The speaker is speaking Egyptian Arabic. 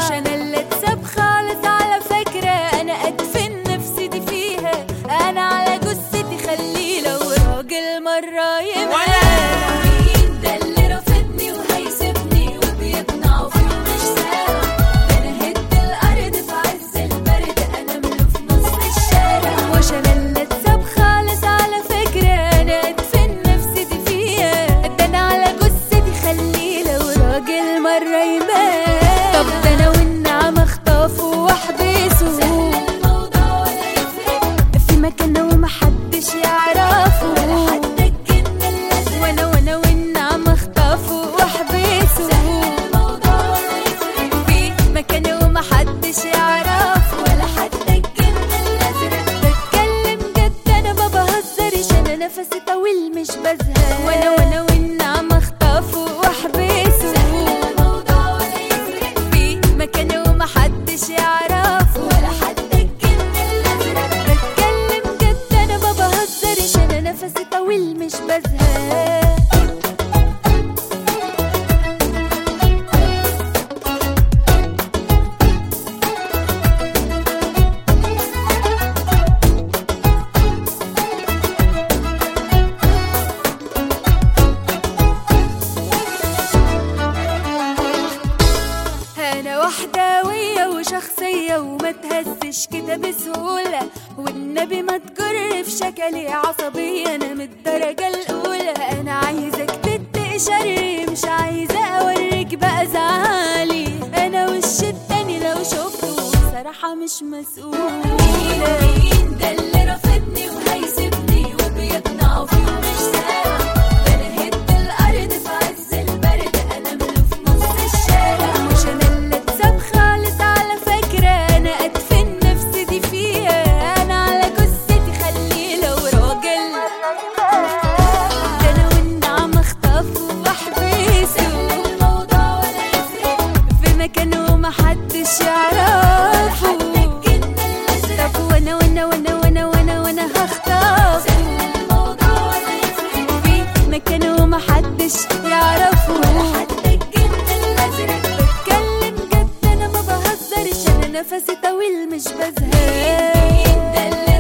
مش انا اللي اتساب خالص على فكرة انا ادفن نفسي دي فيها انا على جثتي خليه لو راجل مرة يبقى مين ده اللي رافضني وهيسيبني وبيقنع فيه مش سامع ده انا هد الارض في عز البرد انا ملو في نص الشارع مش انا اللي اتساب خالص على فكرة انا ادفن نفسي دي فيها ده انا على جثتي خليه لو راجل مرة يبان طب ده انا والنعم اخطفه واحبسه الموضوع ولا يفرق في مكانه ومحدش يعرفه ولا حتى الجن الازرق وانا وانا والنعم اخطفه واحبسه الموضوع ولا يفرق في مكانه ومحدش يعرفه ولا حتى الجن الازرق بتكلم جد انا ما بهزرش انا نفسي طويل مش بزهق وانا وانا والنعم اخطفه واحبسه الموضوع ولا يفرق في مكانه ومحدش يعرفه ولا حتى الجن الازرق بتكلم جد انا ما بهزرش انا نفسي طويل مش بزهق انا وحداوية وشخصية وما تهزش كده بسهولة والنبي ما تجر في شكلي عصبية انا من الدرجة الاولى انا عايزك تتقي شري مش عايزة اوريك بقى زعلي انا وش التاني لو شفته بصراحة مش مسؤولة مين ده اللي رافضني وهيسيبني وبيقنعه فيه مش سامع ده انا هد الارض في عز البرد انا ملو في نص الشارع مش انا اللي اتساب خالص على فكرة انا ادفن نفسي دي فيها انا على جثتي خليه لو راجل ده انا والنعم اخطفه واحبسه الموضوع ولا يفرق في مكانه محدش يعرفه طب وانا وانا وانا وانا وانا وانا هخطفه الموضوع ولا يفرق في مكانه محدش يعرفه ولا حتى الجن الازرق بتكلم جد انا ما بهزرش انا نفسي طويل مش بزهق ده اللي